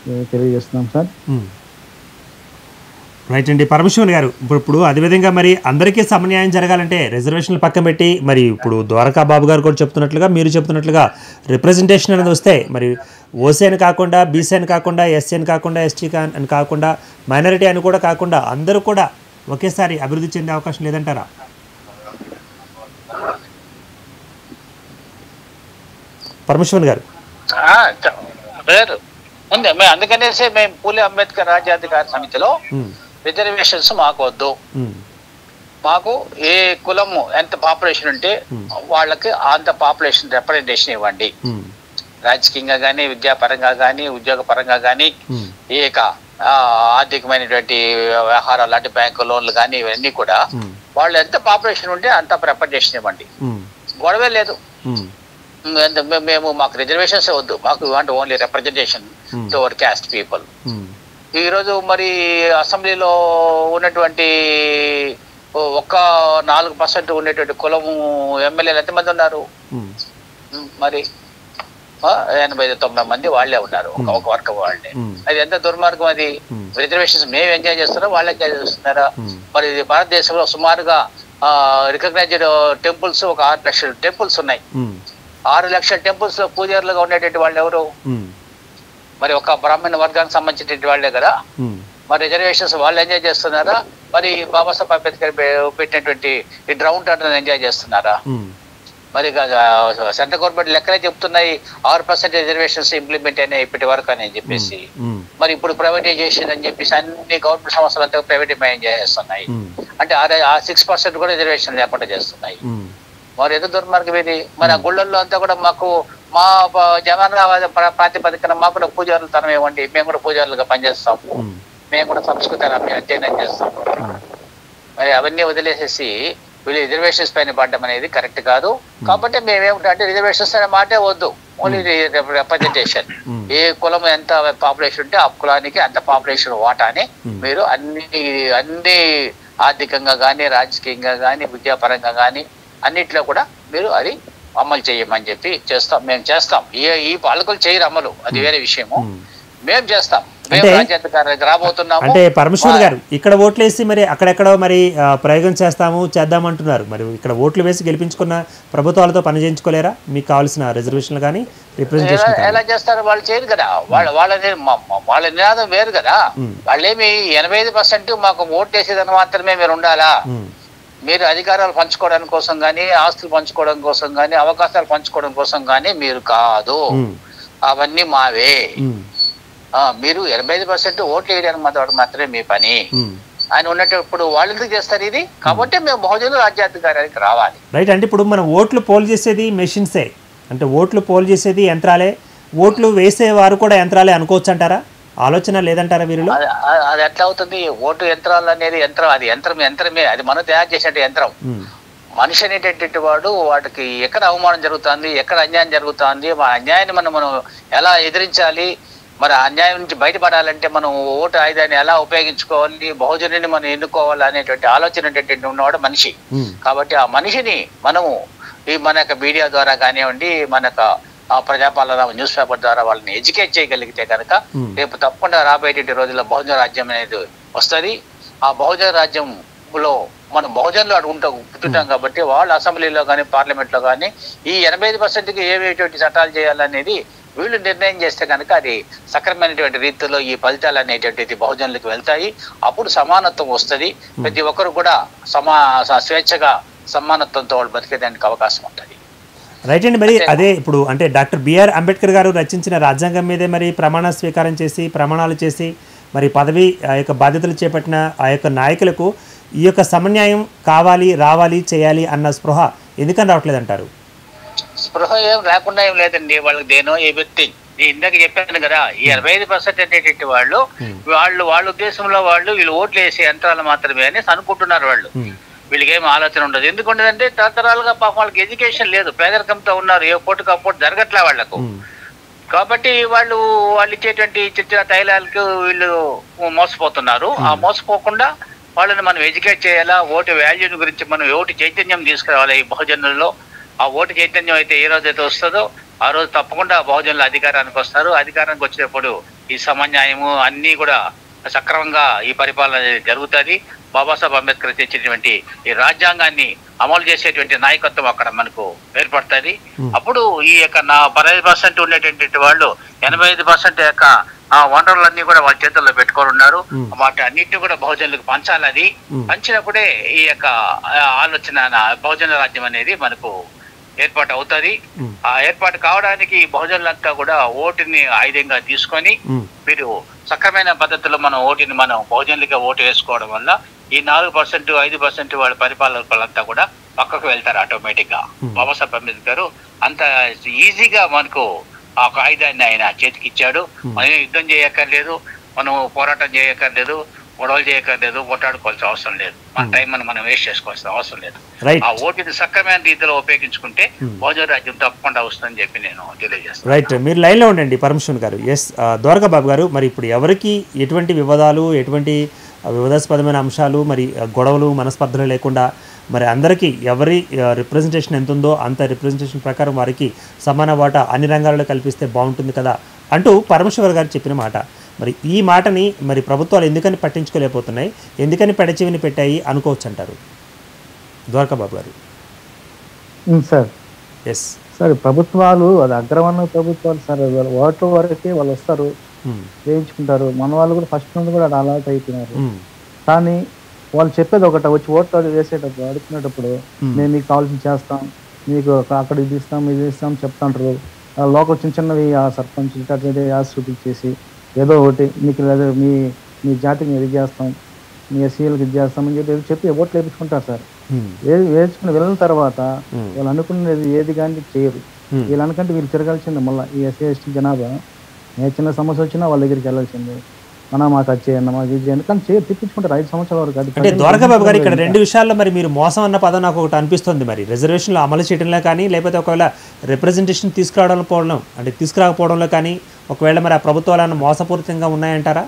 తెలియజేస్తున్నాం sir right అండి పరమశివన్ గారు ఇప్పుడు ఇప్పుడు అదేవిధంగా మరి అందరికీ సమన్యాయం జరగాలంటే రిజర్వేషన్లు పక్కన పెట్టి మరి ఇప్పుడు ద్వారకా బాబు గారు కూడా చెప్తున్నట్లుగా మీరు చెప్తున్నట్లుగా రిప్రజెంటేషన్ అనేది వస్తే మరి ఓసీ అని కాకుండా బీసీ అని కాకుండా ఎస్సీ అని కాకుండా ఎస్టీ అని కాకుండా మైనారిటీ అని కూడా కాకుండా అందరూ కూడా ఒకేసారి అభివృద్ధి చెందే అవకాశం లేదంటారా పరమశివన్ గారు ఆ, చ- వేరు ఉంది మేము అందుకనేసి మేము పూలే అంబేద్కర్ రాజ్యాధికార సమితిలో ఉమ్, రిజర్వేషన్స్ మాకు వద్దు ఉమ్, మాకు ఏ కులము ఎంత పాపులేషన్ ఉంటే వాళ్ళకి అంత పాపులేషన్ రిప్రజెంటేషన్ ఇవ్వండి ఉమ్, రాజకీయంగా కానీ విద్యాపరంగా కానీ ఉద్యోగ పరంగా కానీ ఉమ్, ఏక ఆ, ఆర్థికమైనటువంటి వ్యవహారాలు లాంటి బ్యాంకు లోన్లు కానీ ఇవన్నీ కూడా ఉమ్, వాళ్ళు ఎంత పాపులేషన్ ఉంటే అంత రిప్రజెంటేషన్ ఇవ్వండి ఉమ్, గొడవే లేదు ఉమ్, ఎంత- మే- మేము మాకు రిజర్వేషన్స్ వద్దు మాకు want only representation Hmm. To our caste people um, ఈ రోజు మరి అసెంబ్లీలో ఉన్నటువంటి ఓ- ఒక్క నాలుగు పర్సెంట్ ఉండేటువంటి కులము ఎమ్మెల్యేలు ఎంతమంది ఉన్నారు ఉమ్, ఉమ్, మరి ఆ, ఎనభై ఐదు తొంభై మంది వాళ్ళే ఉన్నారు ఒక- ఒక వర్గం వాళ్ళే Hmm. అది ఎంత దుర్మార్గం అది Hmm. రిజర్వేషన్స్ మేము ఎంజాయ్ చేస్తున్నారా వాళ్ళు ఎంజాయ్ చేస్తున్నారా Hmm. మరి ఇది భారతదేశంలో సుమారుగా రికగ్నైజ్డ్ టెంపుల్స్ ఒక ఆరు లక్షల టెంపుల్స్ ఉన్నాయి ఉమ్, ఆరు లక్షల టెంపుల్స్ లో పూజారులుగా ఉండేటువంటి వాళ్ళు ఎవరు ఉమ్, మరి ఒక బ్రాహ్మణ వర్గానికి సంబంధించినటువంటి వాళ్ళే కదా ఉమ్, మరి రిజర్వేషన్స్ వాళ్ళు ఎంజాయ్ చేస్తున్నారా మరి బాబాసాహెబ్ అంబేద్కర్ పె- పెట్టినటువంటి ఈ డ్రౌన్ టర్న్ ఎంజాయ్ చేస్తున్నారా ఉమ్, మరి సెంట్రల్ గవర్నమెంట్ లెక్కలే చెప్తున్నాయి ఆరు పర్సెంట్ రిజర్వేషన్స్ ఇంప్లిమెంట్ అయినాయి ఇప్పటి వరకు అని చెప్పేసి ఉమ్, మరి ఇప్పుడు ప్రైవేటైజేషన్ అని చెప్పేసి అన్ని గవర్నమెంట్ సంస్థలు అంతా ప్రైవేటైజ్ చేస్తున్నాయి ఉమ్, అంటే ఆ- ఆ సిక్స్ పర్సెంట్ కూడా రిజర్వేషన్ లేకుండా చేస్తున్నాయి ఉమ్, మరి ఎందుకు దుర్మార్గం ఇది మన గుళ్ళల్లో అంతా కూడా మాకు మా ప- జగన్నాథ ప్ర- ప్రాతిపదికన మాకు కూడా పూజారులు తనం ఇవ్వండి మేము కూడా పూజారులుగా పనిచేస్తాం ఉమ్, మేము కూడా సంస్కృతి అధ్యయనం చేస్తాం ఉమ్. మరి అవన్నీ వదిలేసేసి వీళ్ళు రిజర్వేషన్స్ పైన పడడం అనేది కరెక్ట్ కాదు కాబట్టి మేమేమిటంటే రిజర్వేషన్స్ అనే మాటే వద్దు ఓన్లీ రిప్రజెంటేషన్ Hmm. ఏ కులం ఎంత పాపులేషన్ ఉంటే ఆ కులానికి అంత పాపులేషన్ వాటాని Hmm. మీరు అన్ని అన్ని ఆర్థికంగా కానీ రాజకీయంగా కానీ విద్యాపరంగా కానీ అన్నిట్లో కూడా మీరు అది అమలు చేయమని చెప్పి చేస్తాం మేము చేస్తాం ఈ ఈ పాలకులు చేయరు అమలు అది వేరే విషయము ఉమ్. మేము చేస్తాం మేము అంటే- రాజ్యాధికారానికి రాబోతున్నాము అంటే పరమేశ్వర్ గారు ఇక్కడ ఓట్లు వేసి మరి అక్కడెక్కడో మరి ఆ, ప్రయోగం చేస్తాము చేద్దామంటున్నారు మరి ఇక్కడ ఓట్లు వేసి గెలిపించుకున్న ప్రభుత్వాలతో పని చేయించుకోలేరా మీకు కావాల్సిన రిజర్వేషన్లు కానీ ఎలా రిప్రజెంటేషన్ ఎలా చేస్తారు వాళ్ళు చేయరు కదా వాళ్ళ వాళ్ళ ని- మా- మా- వాళ్ళ నినాదం వేరు కదా మ్మ్. వాళ్ళేమి ఎనభై ఐదు పర్సెంట్ మాకు ఓట్ వేసేదని మాత్రమే మీరు ఉండాలా మీరు అధికారాలు పంచుకోవడం కోసం కానీ ఆస్తులు పంచుకోవడం కోసం కానీ అవకాశాలు పంచుకోవడం కోసం కానీ మీరు కాదు అవన్నీ మావే ఆ, మీరు ఎనభై ఐదు పర్సెంట్ ఓట్లు వేయడానికి మాత్రం మాత్రమే మీ పని ఆయన ఉన్నప్పుడు వాళ్ళు ఎందుకు చేస్తారు ఇది కాబట్టి మేము బహుజన రాజ్యాధికారానికి రావాలి రైట్ అంటే ఇప్పుడు మనం ఓట్లు పోల్ చేసేది మెషిన్సే అంటే ఓట్లు పోల్ చేసేది యంత్రాలే ఓట్లు వేసేవారు కూడా యంత్రాలే అనుకోవచ్చు అంటారా ఆలోచన లేదంటారా వీరిలో అది అది- అది ఎట్లా అవుతుంది ఓటు యంత్రాలు అనేది యంత్రం అది యంత్రం యంత్రమే అది మనం తయారు చేసే యంత్రం ఉమ్, మనిషి అనేటటువంటి వాడు వాటికి ఎక్కడ అవమానం జరుగుతుంది ఎక్కడ అన్యాయం జరుగుతుంది ఆ అన్యాయాన్ని మనం మనం ఎలా ఎదిరించాలి మరి ఆ అన్యాయం నుంచి బయటపడాలంటే మనం ఓటు ఆయుధాన్ని ఎలా ఉపయోగించుకోవాలి బహుజనుని మనం ఎన్నుకోవాలి అనేటువంటి ఆలోచన అనేటువంటి ఉన్నవాడు మనిషి ఉమ్, కాబట్టి ఆ మనిషిని మనము ఈ మన యొక్క మీడియా ద్వారా కానివ్వండి మన యొక్క ఆ ప్రజాపాలన న్యూస్ పేపర్ ద్వారా వాళ్ళని ఎడ్యుకేట్ చేయగలిగితే కనుక Hmm. రేపు తప్పకుండా రాబోయేటువంటి రోజుల్లో బహుజన రాజ్యం అనేది వస్తుంది ఆ బహుజన రాజ్యంలో మనం బహుజనులు అటు ఉంటాం పుట్టుతాం కాబట్టి వాళ్ళు అసెంబ్లీలో కానీ పార్లమెంట్లో కానీ ఈ ఎనభై ఐదు పర్సెంట్కి ఏమేటువంటి చట్టాలు చేయాలనేది వీళ్ళు నిర్ణయం చేస్తే కనుక అది సక్రమైనటువంటి రీతిలో ఈ ఫలితాలు అనేటువంటిది బహుజనులకు వెళ్తాయి అప్పుడు సమానత్వం వస్తుంది ప్రతి ఒక్కరు కూడా సమా స- స్వేచ్ఛగా సమానత్వంతో వాళ్ళు బతికేదానికి అవకాశం ఉంటుంది రైట్ అండి మరి అదే ఇప్పుడు అంటే డాక్టర్ బిఆర్ అంబేద్కర్ గారు రచించిన రాజ్యాంగం మీదే మరి ప్రమాణ స్వీకారం చేసి ప్రమాణాలు చేసి మరి పదవి ఆ యొక్క బాధ్యతలు చేపట్టిన ఆ యొక్క నాయకులకు ఈ యొక్క సమన్యాయం కావాలి రావాలి చేయాలి అన్న స్పృహ ఎందుకని రావట్లేదు అంటారు స్పృహ ఏం లేకుండా ఏం లేదండి వాళ్ళకి దేనో ఏ వ్యక్తి నేను ఇందాక చెప్పాను కదా ఈ అరవై ఐదు పర్సెంట్ అనేటువంటి వాళ్ళు వాళ్ళు వాళ్ళ ఉద్దేశంలో వాళ్ళు వీళ్ళు ఓట్లు వేసే యంత్రాలు మాత్రమే అని అనుకుంటున్నారు వాళ్ళు ఉమ్, వీళ్ళకి ఏం ఆలోచన ఉండదు ఎందుకంటే తరతరాలుగా పాపం వాళ్ళకి ఎడ్యుకేషన్ లేదు పేదరికంతో ఉన్నారు ఏ పూటకు ఆ పూట జరగట్లే వాళ్లకు ఉమ్, కాబట్టి వాళ్ళు వాళ్ళు ఇచ్చేటువంటి చిత్ర తైలాలకు వీళ్ళు మోసపోతున్నారు ఆ మోసపోకుండా వాళ్ళని మనం ఎడ్యుకేట్ చేయాలా ఓటు వాల్యూని గురించి మనం ఓటు చైతన్యం తీసుకురావాలి ఈ బహుజనుల్లో ఆ ఓటు చైతన్యం అయితే ఏ రోజు అయితే వస్తుందో ఆ రోజు తప్పకుండా బహుజనులు అధికారానికి వస్తారు అధికారానికి వచ్చినప్పుడు ఈ సమన్యాయము అన్నీ కూడా సక్రమంగా ఈ పరిపాలన అనేది జరుగుతుంది బాబాసాహెబ్ అంబేద్కర్ తెచ్చినటువంటి ఈ రాజ్యాంగాన్ని అమలు చేసేటువంటి నాయకత్వం అక్కడ మనకు ఏర్పడుతుంది Hmm. అప్పుడు ఈ యొక్క నా పదహైదు పర్సెంట్ ఉండేటువంటి వాళ్ళు ఎనభై ఐదు పర్సెంట్ యొక్క ఆ వనరులన్నీ కూడా వాళ్ళ చేతుల్లో పెట్టుకొని ఉన్నారు Hmm. వాటి అన్నిటిని కూడా బహుజనులకు పంచాలి అది Hmm. పంచినప్పుడే ఈ యొక్క ఆ, ఆలోచన నా- బహుజన రాజ్యం అనేది మనకు ఏర్పాటు అవుతుంది ఉమ్, ఆ ఏర్పాటు కావడానికి బహుజనులంతా కూడా ఓటుని ఆయుధంగా తీసుకొని ఉమ్, మీరు సక్రమైన పద్ధతిలో మనం ఓటుని మనం బహుజనులుగా ఓటు వేసుకోవడం వల్ల ఈ నాలుగు పర్సెంట్ ఐదు పర్సెంట్ వాళ్ళ పరిపాలకులంతా కూడా పక్కకు వెళ్తారు ఆటోమేటిక్ గా Hmm. బాబాసాహెబ్ అంబేద్కర్ అంత ఈజీగా మనకు ఆ ఒక ఆయుధాన్ని ఆయన చేతికి ఇచ్చాడు Hmm. మనం యుద్ధం చేయక్కర్లేదు మనం పోరాటం చేయక్కర్లేదు గొడవలు చేయక్కర్లేదు కొట్టాడుకోవాల్సిన అవసరం లేదు మన Hmm. టైం మనం వేస్ట్ చేసుకోవాల్సిన అవసరం లేదు రైట్ ఆ ఓటుని సక్రమైన రీతిలో ఉపయోగించుకుంటే Hmm. బహుజన రాజ్యం తప్పకుండా వస్తుందని చెప్పి నేను తెలియజేస్తాను రైట్ మీరు లైన్లో ఉండండి పరమేశ్వర్ గారు ఎస్ ద్వారకా బాబు గారు మరి ఇప్పుడు ఎవరికి ఎటువంటి వివాదాలు ఎటువంటి ఆ, వివాదాస్పదమైన అంశాలు మరి ఆ, గొడవలు మనస్పర్ధలు లేకుండా మరి అందరికీ ఎవరి రిప్రజెంటేషన్ ఎంత ఉందో అంత రిప్రజెంటేషన్ ప్రకారం వారికి సమాన వాటా అన్ని రంగాల్లో కల్పిస్తే బాగుంటుంది కదా అంటూ పరమేశ్వర్ గారు చెప్పిన మాట మరి ఈ మాటని మరి ప్రభుత్వాలు ఎందుకని పట్టించుకోలేకపోతున్నాయి ఎందుకని పెడచెవిని పెట్టాయి అనుకోవచ్చు అంటారు ద్వారకా బాబు గారు ఉమ్, సార్ ఎస్ సార్ ప్రభుత్వాలు అది అగ్రవర్ణ ప్రభుత్వాలు సార్ వాళ్ళ ఓట్ల వరకే వాళ్ళు వస్తారు వేయించుకుంటారు మన వాళ్ళు కూడా ఫస్ట్ నుండి కూడా అలర్ట్ అయిపోయినారు కానీ వాళ్ళు చెప్పేది ఒకట వచ్చి ఓట్లు అడుగు వేసేటప్పుడు అడుగుతున్నప్పుడు మేము మీకు కావాల్సింది చేస్తాం మీకు ఒక- అక్కడ ఇది ఇస్తాం ఇది ఇస్తాం చెప్తాంటారు ఆ లోకల్ చిన్న చిన్నవి ఆ సర్పంచ్ ఇట్లాంటివి ఆశ చూపించేసి ఏదో ఒకటి మీకు లేదా మీ మీ జాతికి ఇది చేస్తాం మీ ఎస్సీలకు ఇది చేస్తామని చెప్పి ఏదో చెప్పి ఓట్లు వేయించుకుంటారు సార్ ఏది వేసుకుని వెళ్ళిన తర్వాత Hmm. వాళ్ళు అనుకునేది ఏది కానీ చేయరు Hmm. వీళ్ళు అనుకంటే వీళ్ళు తిరగాల్సిందే మళ్ళీ ఈ ఎస్సీ ఎస్టీ జనాభా ఏ చిన్న సమస్య వచ్చినా వాళ్ళ దగ్గరికి వెళ్ళాల్సిందే మన మాకు అది చేయండి మాకు ఇది చేయండి కానీ చేయ తిప్పించుకుంటారు ఐదు సంవత్సరాల వరకు అది అంటే ప్రజలకు ద్వారకా బాబు గారు ఇక్కడ ఇంకా- రెండు విషయాల్లో మరి మీరు మోసం అన్న పదం నాకు ఒకటి అనిపిస్తుంది మరి రిజర్వేషన్లు అమలు చేయడంలో కానీ లేకపోతే ఒకవేళ రిప్రజెంటేషన్ తీసుకురావడంలో పోవడం అంటే తీసుకురాకపోవడంలో కానీ ఒకవేళ మరి ఆ ప్రభుత్వాలను మోసపూరితంగా ఉన్నాయంటారా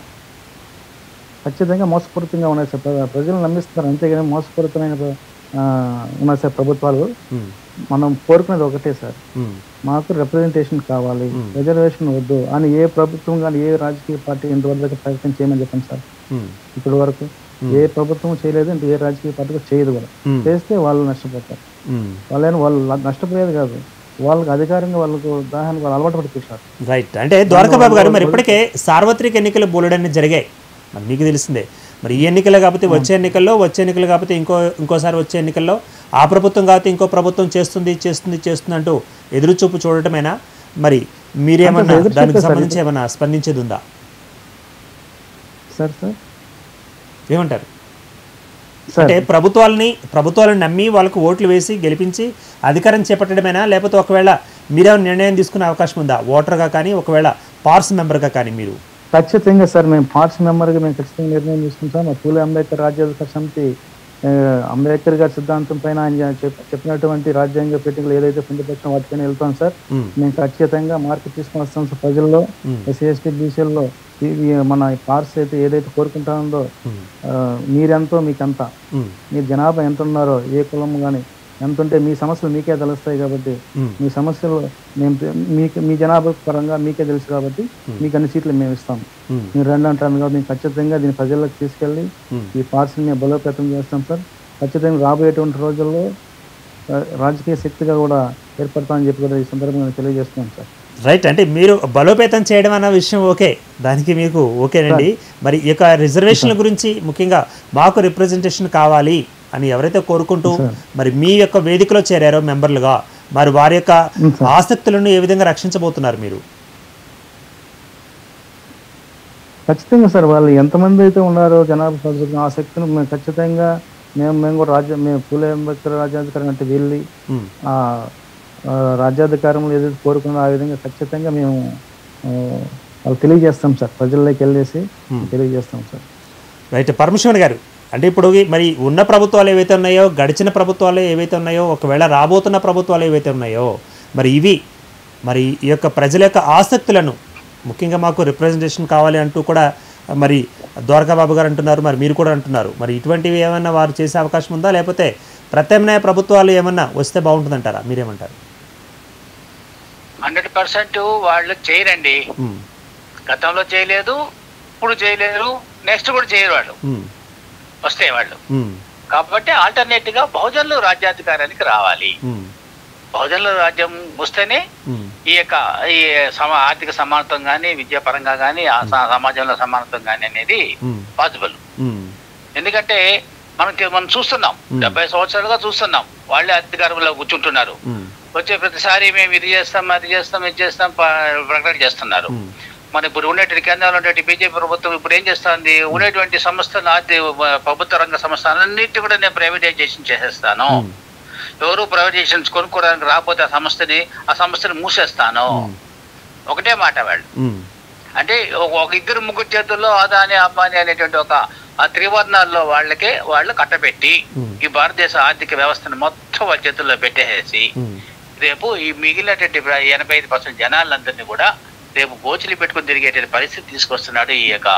ఖచ్చితంగా మోసపూరితంగా ఉన్నాయి సార్ ప్ర- ప్రజలు నమ్మిస్తున్నారు అంతేగాని మోసపూరితమైన ఆ, ఉన్నాయి సార్ ప్రభుత్వాలు ఉమ్, మనం కోరుకునేది ఒకటే సార్ ఉమ్, మాకు రిప్రజెంటేషన్ కావాలి రిజర్వేషన్ వద్దు అని ఏ ప్రభుత్వం కానీ ఏ రాజకీయ పార్టీ ఇంతవరకు ప్రయత్నం చేయమని చెప్పండి సార్ ఉమ్, ఇప్పటి వరకు ఏ ప్రభుత్వం చేయలేదు అంటే ఏ రాజకీయ పార్టీ కూడా చేయదు కూడా ఉమ్, చేస్తే వాళ్ళు నష్టపోతారు ఉమ్. వాళ్ళని వాళ్ళు ల- నష్టపోయేది కాదు వాళ్ళకి అధికారంగా వాళ్ళకు దాహానికి వాళ్ళు అలవాటు పడిపోతారు రైట్ అంటే ద్వారకా బాబు గారు మరి ఇప్పటికే సార్వత్రిక ఎన్నికలు బోలెడన్ని జరిగాయి మరి మీకు తెలిసిందే మరి ఈ ఎన్నికలు కాకపోతే వచ్చే ఎన్నికల్లో వచ్చే ఎన్నికలు కాకపోతే ఇంకో ఇంకోసారి వచ్చే ఎన్నికల్లో ఆ ప్రభుత్వం కాకపోతే ఇంకో ప్రభుత్వం చేస్తుంది చేస్తుంది చేస్తుంది అంటూ ఎదురు చూపు చూడటమేనా మరి మీరేమన్నా ఎదురు దానికి చూపే సార్ సంబంధించి ఏమన్నా స్పందించేది ఉందా సార్ సార్ ఏమంటారు సార్ అంటే ప్రభుత్వాలని ప్రభుత్వాలను నమ్మి వాళ్ళకు ఓట్లు వేసి గెలిపించి అధికారం చేపట్టడమేనా లేకపోతే ఒకవేళ మీరేమైనా నిర్ణయం తీసుకునే అవకాశం ఉందా ఓటర్గా కానీ ఒకవేళ పార్స్ మెంబర్గా కానీ మీరు ఖచ్చితంగా సార్ మేము పార్ట్స్ మెంబర్గా మేము ఖచ్చితంగా నిర్ణయం తీసుకుంటాం మా పూలే అంబేద్కర్ రాజ్యాధికార సమితి ఆ, అంబేద్కర్ గారి సిద్ధాంతం పైన ఆయన చెప్- చెప్పినటువంటి రాజ్యాంగ పెట్టికలు ఏదైతే పొందుపరిచిన వాటిపైన వెళ్తాం సార్ ఉమ్, మేము ఖచ్చితంగా మార్పు తీసుకొని వస్తాం సార్ ప్రజల్లో ఉమ్, ఎస్సీ ఎస్టీ బీసీల్లో ఈ మన పార్ట్స్ అయితే ఏదైతే కోరుకుంటామో ఉమ్, మీరెంతో మీకంత ఉమ్, మీ జనాభా ఎంత ఉన్నారో ఏ కులం కానీ ఎంత ఉంటే మీ సమస్యలు మీకే తెలుస్తాయి కాబట్టి ఉమ్, మీ సమస్యలు మేము మీకు మీ జనాభా పరంగా మీకే తెలుసు కాబట్టి మీకు అన్ని సీట్లు మేము ఇస్తాం ఉమ్, మీరు రెండు అంటారు కాబట్టి మేము ఖచ్చితంగా దీన్ని ప్రజల్లోకి తీసుకెళ్ళి ఉమ్. ఈ పార్టీని మేము బలోపేతం చేస్తాం సార్ ఖచ్చితంగా రాబోయేటువంటి రోజుల్లో ఆ, రాజకీయ శక్తిగా కూడా ఏర్పడతామని చెప్పి కూడా ఈ సందర్భంగా తెలియజేస్తున్నాం సార్ రైట్ అంటే మీరు బలోపేతం చేయడం అన్న విషయం ఓకే దానికి మీకు ఓకేనండి మరి ఈ యొక్క రిజర్వేషన్ల గురించి ముఖ్యంగా మాకు రిప్రజెంటేషన్ కావాలి అని ఎవరైతే కోరుకుంటూ మరి మీ యొక్క వేదికలో చేరారో మెంబర్లుగా మరి వారి యొక్క ఆసక్తులను ఏ విధంగా రక్షించబోతున్నారు మీరు ఖచ్చితంగా సార్ వాళ్ళు ఎంతమంది అయితే ఉన్నారో జనాభా సభ్యులు ఆసక్తిని మేము ఖచ్చితంగా మేము మేము కూడా రాజ్య మేము పూలే అంబేద్కర్ రాజ్యాధికారం అంటే వెళ్ళి ఉమ్, ఆ ఆ, రాజ్యాధికారంలో ఏదైతే కోరుకున్నారో ఆ విధంగా ఖచ్చితంగా మేము ఆ, వాళ్ళు తెలియజేస్తాం సార్ ప్రజల్లోకి వెళ్ళేసి తెలియజేస్తాం సార్ రైట్ పరమేశ్వర్ గారు అంటే ఇప్పుడు ఈ- మరి ఉన్న ప్రభుత్వాలు ఏవైతే ఉన్నాయో గడిచిన ప్రభుత్వాలు ఏవైతే ఉన్నాయో ఒకవేళ రాబోతున్న ప్రభుత్వాలు ఏవైతే ఉన్నాయో మరి ఇవి మరి ఈ యొక్క ప్రజల యొక్క ఆసక్తులను ముఖ్యంగా మాకు రిప్రజెంటేషన్ కావాలి అంటూ కూడా మరి ద్వారకాబాబు గారు అంటున్నారు మరి మీరు కూడా అంటున్నారు మరి ఇటువంటివి ఏమన్నా వారు చేసే అవకాశం ఉందా లేకపోతే ప్రత్యామ్నాయ ప్రభుత్వాలు ఏమన్నా వస్తే బాగుంటుందంటారా మీరేమంటారు హండ్రెడ్ పర్సెంట్ వాళ్ళు చేయరండి ఉమ్, గతంలో చేయలేదు ఇప్పుడు చేయలేరు నెక్స్ట్ కూడా చేయరు వాళ్ళు ఉమ్, వస్తే వాళ్ళు ఉమ్, కాబట్టి ఆల్టర్నేట్ గా బహుజనులు రాజ్యాధికారానికి రావాలి ఉమ్, బహుజనుల రాజ్యం వస్తేనే ఉమ్, ఈ యొక్క ఈ సమ ఆర్థిక సమానత్వం కానీ విద్యాపరంగా కానీ ఆ స- సమాజంలో సమానత్వం కానీ అనేది ఉమ్, పాసిబుల్ ఉమ్, ఎందుకంటే మనకి మనం చూస్తున్నాం Hmm. డెబ్బై సంవత్సరాలుగా చూస్తున్నాం వాళ్ళే అధికారంలో కూర్చుంటున్నారు ఉమ్, వచ్చే ప్రతిసారి మేము ఇది చేస్తాం అది చేస్తాం ఇది చేస్తాం ప- ప్రకటన చేస్తున్నారు ఉమ్, మన ఇప్పుడు ఉన్నటువంటి కేంద్రంలో ఉన్నటువంటి బీజేపీ ప్రభుత్వం ఇప్పుడు ఏం చేస్తుంది ఉన్నటువంటి సంస్థలు ఆర్థిక ప్రభుత్వ రంగ సంస్థలన్నిటి కూడా నేను ప్రైవేటైజేషన్ చేసేస్తాను ఉమ్, ఎవరు ప్రైవేటైజేషన్ కొనుక్కోవడానికి రాకపోతే ఆ సంస్థని ఆ సంస్థని మూసేస్తాను ఉమ్, ఒకటే మాట వాళ్ళు ఉమ్, అంటే ఒక ఒక ఇద్దరు ముగ్గురు చేతుల్లో అదాని అబ్బాని అనేటువంటి ఒక ఆ త్రివర్ణాల్లో వాళ్ళకే వాళ్ళు కట్టబెట్టి Hmm. ఈ భారతదేశ ఆర్థిక వ్యవస్థను మొత్తం వాళ్ళ చేతుల్లో పెట్టేసి ఉమ్, రేపు ఈ మిగిలినటువంటి ప్ర- ఎనభై ఐదు పర్సెంట్ జనాలందరినీ కూడా రేపు గోచులు పెట్టుకుని తిరిగేటువంటి పరిస్థితి తీసుకొస్తున్నాడు ఈ యొక్క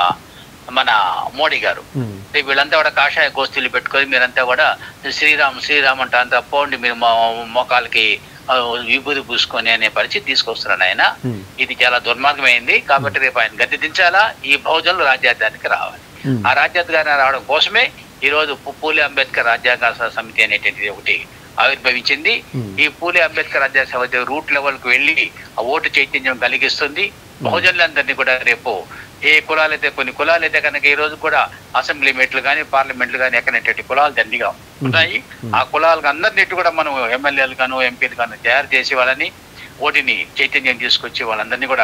మన మోడీ గారు ఉమ్, రేపు వీళ్ళంతా కూడా కాషాయ గోస్తీలు పెట్టుకొని మీరంతా కూడా శ్రీరామ్ శ్రీరామ్ అంట అంతా పోండి మీరు మొ- మోకాలకి ఆ, విభూతి పూసుకొని అనే పరిస్థితి తీసుకొస్తున్నాడు ఆయన ఉమ్, ఇది చాలా దుర్మార్గమైంది కాబట్టి రేపు ఆయన గద్దె దించాలా ఈ బహుజనులు రాజ్యాధికారానికి రావాలి ఉమ్, ఆ రాజ్యాధికారం రావడం కోసమే ఈ రోజు పు- పూలే అంబేద్కర్ రాజ్యాంగ స- సమితి అనేటువంటిది ఒకటి ఆవిర్భవించింది Hmm. ఈ పూలే అంబేద్కర్ రాజ్యాంగ సమితి రూట్ లెవెల్ కు వెళ్ళి ఆ ఓటు చైతన్యం కలిగిస్తుంది బహుజనులందరినీ కూడా రేపు ఏ కులాలైతే కొన్ని కులాలైతే కనుక ఈ రోజు కూడా అసెంబ్లీ మెట్లు కానీ పార్లమెంట్లు కానీ ఎక్కడైనటువంటి కులాలు దండిగా ఉన్నాయి ఆ కులాలకు అందరినీ కూడా మనం ఎమ్మెల్యేలు గాను ఎంపీలు గాను తయారు చేసి వాళ్ళని ఓటిని చైతన్యం తీసుకొచ్చి వాళ్ళందరినీ కూడా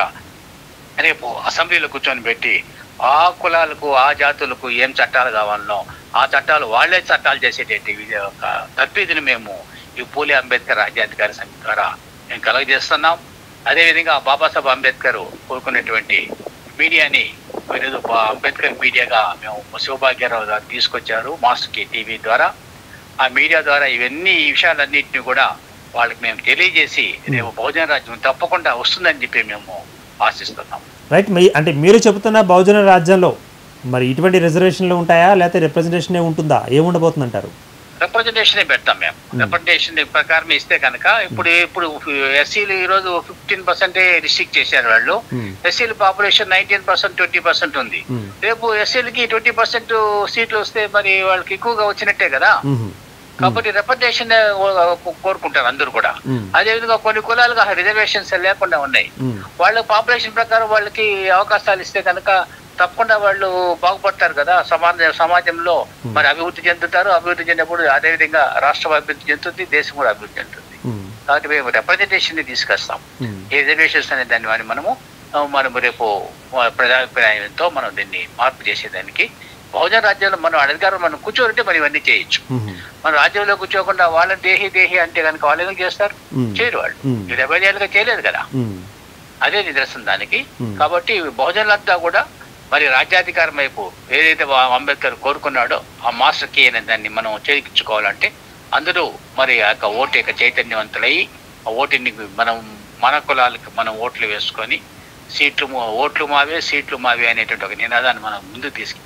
రేపు అసెంబ్లీలో కూర్చొని పెట్టి ఆ కులాలకు ఆ జాతులకు ఏం చట్టాలు కావాలనో ఆ చట్టాలు వాళ్ళే చట్టాలు చేసేటట్టు ఇది ఒక తర్ఫీదుని మేము ఈ పూలే అంబేద్కర్ రాజ్యాధికారి సమితి ద్వారా మేము కలగజేస్తున్నాం అదేవిధంగా బాబాసాహెబ్ అంబేద్కర్ కోరుకున్నటువంటి మీడియాని ఈరోజు బా- అంబేద్కర్ మీడియాగా మేము శివభాగ్యరావు గారు తీసుకొచ్చారు మాస్టర్ కి టీవీ ద్వారా ఆ మీడియా ద్వారా ఇవన్నీ ఈ విషయాలన్నింటినీ కూడా వాళ్ళకి మేము తెలియజేసి రేపు బహుజన రాజ్యం తప్పకుండా వస్తుందని చెప్పి మేము ఆశిస్తున్నాం రైట్ మీ అంటే మీరు చెబుతున్న బహుజన రాజ్యంలో మరి ఇటువంటి రిజర్వేషన్లు ఉంటాయా లేకపోతే రిప్రజెంటేషన్ ఉంటుందా ఏముండబోతుందంటారు రిప్రజెంటేషన్ పెడతాం మేము రిప్రజెంటేషన్ ప్రకారం ఇస్తే కనుక ఇప్పుడు ఇప్పుడు ఎస్సీలు ఈ రోజు ఫిఫ్టీన్ పర్సెంటే రిస్ట్రిక్ట్ చేశారు వాళ్ళు Hmm. ఎస్సీల population nineteen percent twenty percent ఉంది Hmm. రేపు ఎస్సీలకి ట్వంటీ పర్సెంట్ సీట్లు వస్తే మరి వాళ్ళకి ఎక్కువగా వచ్చినట్టే కదా ఉహు, కాబట్టి రిప్రజెంటేషన్ కోరుకుంటారు అందరూ కూడా Hmm. అదేవిధంగా కొన్ని కులాలుగా రిజర్వేషన్స్ లేకుండా ఉన్నాయి ఉమ్, వాళ్ళ పాపులేషన్ ప్రకారం వాళ్ళకి అవకాశాలు ఇస్తే కనుక తప్పకుండా వాళ్ళు బాగుపడతారు కదా సమాజ సమాజంలో మరి అభివృద్ధి చెందుతారు అభివృద్ధి చెందినప్పుడు అదేవిధంగా రాష్ట్రం అభివృద్ధి చెందుతుంది దేశం కూడా అభివృద్ధి చెందుతుంది ఉమ్, కాబట్టి మేము రిప్రజెంటేషన్ ని తీసుకొస్తాం ఉమ్, ఈ రిజర్వేషన్స్ అనే దాన్ని వాని మనము ఆ, మనం రేపు ఆ, ప్రజాభిప్రాయంతో మనం దీన్ని మార్పు చేసేదానికి బహుజన రాజ్యంలో మనం అధికారం మనం కూర్చోరంటే మనం ఇవన్నీ చేయొచ్చు ఉహు, మన రాజ్యంలో కూర్చోకుండా వాళ్ళ దేహి దేహి అంటే కనుక వాళ్ళు ఎందుకు చేస్తారు Hmm. చేయరు వాళ్ళు Hmm. ఈ డెబ్బై ఏళ్ళుగా చేయలేదు కదా ఉమ్, అదే నిదర్శనం దానికి Hmm. కాబట్టి బహుజనులంతా కూడా మరి రాజ్యాధికారం వైపు ఏదైతే వా- అంబేద్కర్ కోరుకున్నాడో ఆ మాస్టర్ కీ అనే దాన్ని మనం చేయించుకోవాలంటే అందరూ మరి ఆ యొక్క ఓటు యొక్క చైతన్యవంతులై ఆ ఓటుని మనం మన కులాలకు మనం ఓట్లు వేసుకొని సీట్లు మా- ఓట్లు మావే సీట్లు మావే అనేటువంటి ఒక నినాదాన్ని మనం ముందుకు తీసుకు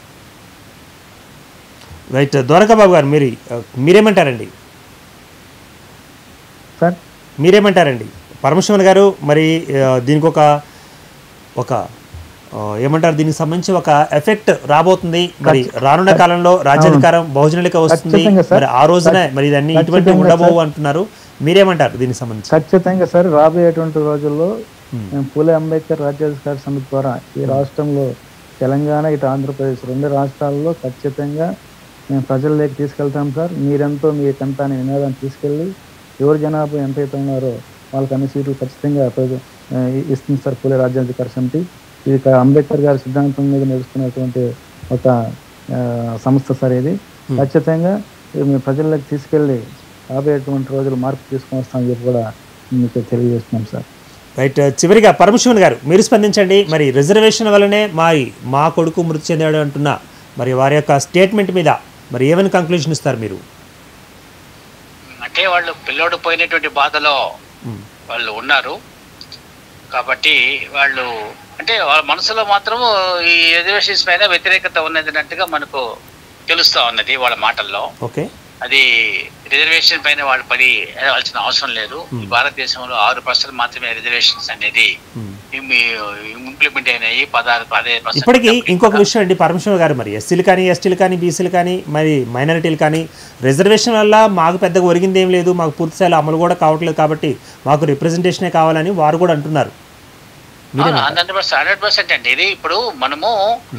రైట్ ద్వారకాబాబు గారు మీరు మీరేమంటారండి సార్ మీరేమంటారండి పరమశివన్ గారు మరి ఆ, దీనికి ఒక ఒక ఆ, ఏమంటారు దీనికి సంబంధించి ఒక ఎఫెక్ట్ రాబోతుంది మరి రానున్న కాలంలో రాజ్యాధికారం బహుజనులకి వస్తుంది ఖచ్చితంగా సార్. మరి ఆ రోజునే మరి ఇదన్నీ ఇటువంటి ఖచ్చితంగా ఉండబోవు అంటున్నారు మీరేమంటారు దీనికి సంబంధించి ఖచ్చితంగా సార్ రాబోయేటువంటి రోజుల్లో Hmm. మేము పూలే అంబేద్కర్ రాజ్యాధికార సమితి ద్వారా ఈ రాష్ట్రంలో తెలంగాణ ఇటు ఆంధ్రప్రదేశ్ రెండు రాష్ట్రాల్లో ఖచ్చితంగా మేము ప్రజల్లోకి తీసుకెళ్తాం సార్ మీరెంతో మీకంత అనే నినాదాన్ని తీసుకెళ్ళి ఎవరు జనాభా ఎంతైతే ఉన్నారో వాళ్ళకి అన్ని సీట్లు ఖచ్చితంగా ప్రజ- ఆ, ఇస్తుంది సార్ పూలే రాజ్యాధికార సమితి ఇది క- అంబేద్కర్ గారి సిద్ధాంతం మీద నడుస్తున్నటువంటి ఒక ఆ, సంస్థ సార్ ఇది ఖచ్చితంగా ఇది మేము ప్రజల్లోకి తీసుకెళ్ళి రాబోయేటువంటి రోజులు మార్పు తీసుకొని వస్తామని చెప్పి కూడా మీకు తెలియజేస్తున్నాం సార్ రైట్ చివరిగా పరమశివన్ గారు మీరు స్పందించండి మరి రిజర్వేషన్ వల్లనే మరి మా కొడుకు మృతి చెందాడు అంటున్న మరి వారి యొక్క స్టేట్మెంట్ మీద మరి ఏమైనా కంక్లూజన్ ఇస్తారు మీరు అంటే వాళ్ళు పిల్లోడు పోయినటువంటి బాధలో ఉమ్, వాళ్ళు ఉన్నారు కాబట్టి వాళ్ళు అంటే వాళ్ళ మనసులో మాత్రం ఈ రిజర్వేషన్స్ పైన వ్యతిరేకత ఉన్నది అన్నట్టుగా మనకు తెలుస్తా ఉన్నది వాళ్ళ మాటల్లో ఓకే అది రిజర్వేషన్ పైన వాళ్ళు పడి వెళ్ళాల్సిన అవసరం లేదు ఈ భారతదేశంలో ఆరు పర్సెంట్ మాత్రమే రిజర్వేషన్స్ అనేది ఉమ్, ఇంప్లిమెంట్ అయినాయి పదహారు పదిహేను percent ఇప్పటికీ ఇంకొక విషయం అండి పరమేశ్వర్ గారు మరి ఎస్సీలు కానీ ఎస్టీలు కానీ బీసీలు కానీ మరి మైనారిటీలు కానీ రిజర్వేషన్ వల్ల మాకు పెద్దగా ఒరిగింది ఏం లేదు మాకు పూర్తి స్థాయిలో అమలు కూడా కావట్లేదు కాబట్టి మాకు రిప్రజెంటేషనే కావాలని వారు కూడా అంటున్నారు హండ్రెడ్ పర్సెంట్ హండ్రెడ్ పర్సెంట్ అండి ఇది ఇప్పుడు మనము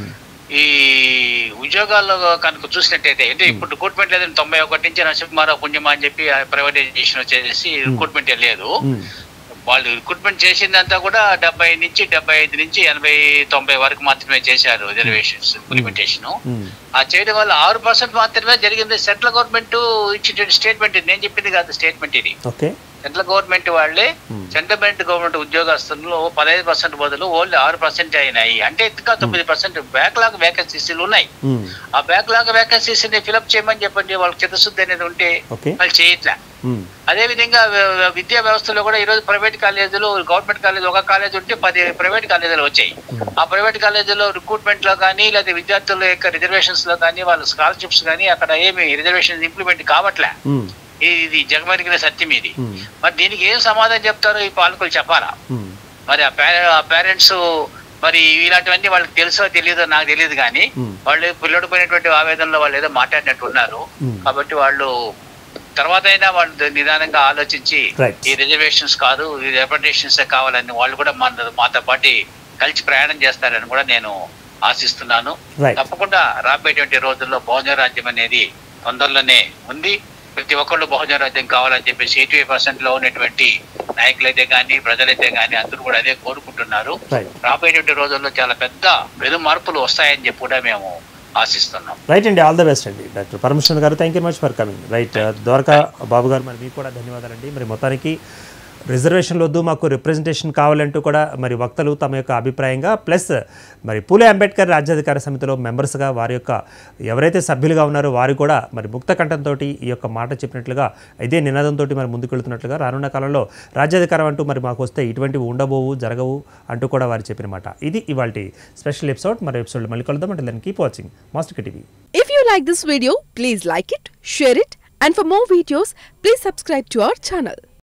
ఈ ఉద్యోగాల్లో కనుక చూసినట్టయితే అంటే ఇప్పుడు రిక్రూట్మెంట్ లేదని తొంభై ఒకటి నుంచి నరసింహారావు పుణ్యమా అని చెప్పి ప్రైవేటైజేషన్ వచ్చేసి రిక్రూట్మెంట్ లేదు ఉమ్, వాళ్ళు రిక్రూట్మెంట్ చేసిందంతా కూడా డెబ్బై నుంచి డెబ్బై ఐదు నుంచి ఎనభై తొంభై వరకు మాత్రమే చేశారు రిజర్వేషన్స్ ఇంప్లిమెంటేషన్ ఉమ్, ఆ చేయడం వల్ల ఆరు పర్సెంట్ మాత్రమే జరిగింది సెంట్రల్ గవర్నమెంట్ ఇచ్చిన స్టేట్మెంట్ నేను చెప్పింది కాదు స్టేట్మెంట్ ఇది ఓకే సెంట్రల్ గవర్నమెంట్ వాళ్ళే Hmm. సెంట్రల్ గవర్నమెంట్ ఉద్యోగస్తుల్లో పదహైదు పర్సెంట్ బదులు ఓన్లీ ఆరు పర్సెంట్ అయినాయి అంటే ఇంకా తొమ్మిది పర్సెంట్ బ్యాక్లాగ్ వేకెన్సీస్ ఉన్నాయి ఉమ్, ఆ బ్యాక్లాగ్ వేకెన్సీస్ ని ఫిలప్ చేయమని చెప్పండి వాళ్ళకి చిత్తశుద్ధి అనేది ఉంటే ఓకే వాళ్ళు చేయట్లే ఉమ్, అదే విధంగా వ- విద్యా వ్యవస్థలో కూడా ఈరోజు ప్రైవేట్ కాలేజీలు గవర్నమెంట్ కాలేజ్ ఒక కాలేజ్ ఉంటే పది ప్రైవేట్ కాలేజీలు వచ్చాయి ఆ ప్రైవేట్ కాలేజీలో రిక్రూట్మెంట్ లో కానీ లేదా విద్యార్థుల యొక్క రిజర్వేషన్స్ లో కానీ వాళ్ళ స్కాలర్షిప్స్ కానీ అక్కడ ఏమి రిజర్వేషన్ ఇంప్లిమెంట్ కావట్లే ఉమ్, ఇది జగమెరిగిన సత్యం ఇది ఉమ్, మరి దీనికి ఏం సమాధానం చెప్తారో ఈ పాలకులు చెప్పాలా ఉమ్, మరి ఆ పేరె ఆ పేరెంట్స్ మరి ఇలాంటివన్నీ వాళ్ళకి తెలుసో తెలియదో నాకు తెలియదు కానీ Hmm. వాళ్ళు పిల్లడు పోయినటువంటి ఆవేదనలో వాళ్ళు ఏదో మాట్లాడినట్టు ఉన్నారు Hmm. కాబట్టి వాళ్ళు తర్వాత అయినా వాళ్ళు నిదానంగా ఆలోచించి Right. ఈ రిజర్వేషన్స్ కాదు ఈ రిప్రజెంటేషన్స్ కావాలని వాళ్ళు కూడా మన మాతో పాటు కలిసి ప్రయాణం చేస్తారని కూడా నేను ఆశిస్తున్నాను రైట్ తప్పకుండా రాబోయేటువంటి రోజుల్లో బహుజన రాజ్యం అనేది తొందరలోనే ఉంది ప్రతి ఒక్కళ్ళు బహుజన రాజ్యం కావాలని చెప్పేసి ఎయిటీ పర్సెంట్ లో ఉన్నటువంటి నాయకులైతే కానీ ప్రజలైతే కానీ అందరూ కూడా అదే కోరుకుంటున్నారు రైట్ రాబోయేటువంటి రోజుల్లో చాలా పెద్ద పెను మార్పులు వస్తాయని చెప్పి కూడా మేము ఆశిస్తున్నాం రైట్ అండి ఆల్ ద బెస్ట్ అండి doctor Parameshwar garu thank you much for coming right Dwaraka Babu garu మరి మీకు కూడా ధన్యవాదాలండి మరి మొత్తానికి రిజర్వేషన్లు వద్దు మాకు రిప్రజెంటేషన్ కావాలంటూ కూడా మరి వక్తలు తమ యొక్క అభిప్రాయంగా ప్లస్ మరి పూలే అంబేద్కర్ రాజ్యాధికార సమితిలో మెంబర్స్గా వారి యొక్క ఎవరైతే సభ్యులుగా ఉన్నారో వారు కూడా మరి ముక్త కంఠంతో ఈ యొక్క మాట చెప్పినట్లుగా ఇదే నినాదంతో మరి ముందుకు వెళుతున్నట్లుగా రానున్న కాలంలో రాజ్యాధికారం అంటూ మరి మాకు వస్తే ఇటువంటివి ఉండబోవు జరగవు అంటూ కూడా వారు చెప్పిన మాట ఇది ఇవాళ స్పెషల్ ఎపిసోడ్ మరి ఎపిసోడ్ మళ్ళీ కలుద్దాం అంటే దాన్ని keep watching Master TV If you like this video, please like it, share it, and for more videos, please subscribe to our channel.